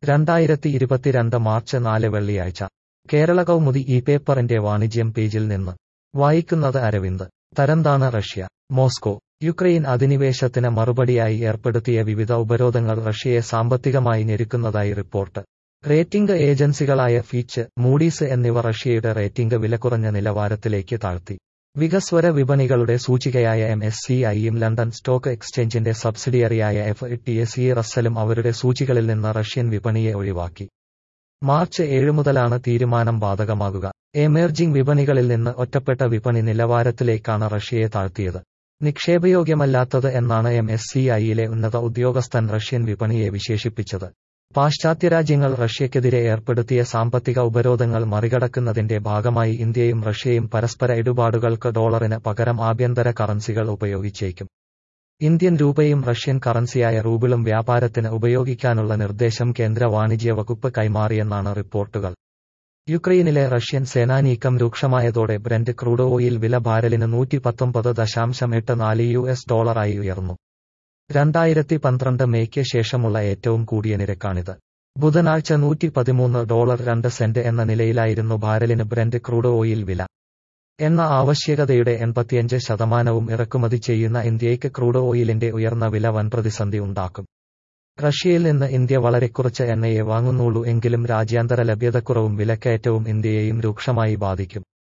രണ്ടായിരത്തി ഇരുപത്തിരണ്ട് മാർച്ച് നാല് വെള്ളിയാഴ്ച കേരള കൗമുദി ഈ പേപ്പറിന്റെ വാണിജ്യം പേജിൽ നിന്ന് വായിക്കുന്നത് അരവിന്ദ് തരംതാണ് റഷ്യ മോസ്കോ യുക്രൈൻ അധിനിവേശത്തിന് മറുപടിയായി ഏർപ്പെടുത്തിയ വിവിധ ഉപരോധങ്ങൾ റഷ്യയെ സാമ്പത്തികമായി ഞെരുക്കുന്നതായി റിപ്പോർട്ട് റേറ്റിംഗ് ഏജൻസികളായ ഫീച്ച് മൂഡീസ് എന്നിവ റഷ്യയുടെ റേറ്റിംഗ് വിലകുറഞ്ഞ നിലവാരത്തിലേക്ക് താഴ്ത്തി വികസ്വര വിപണികളുടെ സൂചികയായ എം എസ് സി ഐയും ലണ്ടൻ സ്റ്റോക്ക് എക്സ്ചേഞ്ചിന്റെ സബ്സിഡിയറിയായ എഫ് ടി എസ് ഇ റസ്സലും അവരുടെ സൂചികളിൽ നിന്ന് റഷ്യൻ വിപണിയെ ഒഴിവാക്കി മാർച്ച് ഏഴ് മുതലാണ് തീരുമാനം ബാധകമാകുക എമേർജിംഗ് വിപണികളിൽ നിന്ന് ഒറ്റപ്പെട്ട വിപണി നിലവാരത്തിലേക്കാണ് റഷ്യയെ താഴ്ത്തിയത് നിക്ഷേപയോഗ്യമല്ലാത്തത് എന്നാണ് എം എസ് സി ഐയിലെ ഉന്നത ഉദ്യോഗസ്ഥൻ റഷ്യൻ വിപണിയെ വിശേഷിപ്പിച്ചത് പാശ്ചാത്യ രാജ്യങ്ങൾ റഷ്യക്കെതിരെ ഏർപ്പെടുത്തിയ സാമ്പത്തിക ഉപരോധങ്ങൾ മറികടക്കുന്നതിന്റെ ഭാഗമായി ഇന്ത്യയും റഷ്യയും പരസ്പര ഇടപാടുകൾക്ക് ഡോളറിന് പകരം ആഭ്യന്തര കറൻസികൾ ഉപയോഗിച്ചേക്കും ഇന്ത്യൻ രൂപയും റഷ്യൻ കറൻസിയായ റൂബിളും വ്യാപാരത്തിന് ഉപയോഗിക്കാനുള്ള നിർദ്ദേശം കേന്ദ്ര വാണിജ്യ വകുപ്പ് കൈമാറിയെന്നാണ് റിപ്പോർട്ടുകൾ യുക്രൈനിലെ റഷ്യൻ സേനാനീക്കം രൂക്ഷമായതോടെ ബ്രന്റ് ക്രൂഡ് ഓയിൽ വില ബാരലിന് നൂറ്റി പത്തൊമ്പത് ദശാംശം എട്ട് നാല് യു എസ് ഡോളറായി ഉയർന്നു രണ്ടായിരത്തി പന്ത്രണ്ട് മേയ്ക്ക് ശേഷമുള്ള ഏറ്റവും കൂടിയ നിരക്കാണിത് ബുധനാഴ്ച നൂറ്റി പതിമൂന്ന് ഡോളർ രണ്ട് സെന്റ് എന്ന നിലയിലായിരുന്നു ബാരലിന് ബ്രന്റ് ക്രൂഡ് ഓയിൽ വില എണ്ണ ആവശ്യകതയുടെ എൺപത്തിയഞ്ച് ശതമാനവും ഇറക്കുമതി ചെയ്യുന്ന ഇന്ത്യയ്ക്ക് ക്രൂഡ് ഓയിലിന്റെ ഉയർന്ന വില വൻ പ്രതിസന്ധി ഉണ്ടാക്കും റഷ്യയിൽ നിന്ന് ഇന്ത്യ വളരെ കുറച്ച് എണ്ണയെ വാങ്ങുന്നുള്ളൂ എങ്കിലും രാജ്യാന്തര ലഭ്യതക്കുറവും വിലക്കയറ്റവും ഇന്ത്യയെയും രൂക്ഷമായി ബാധിക്കും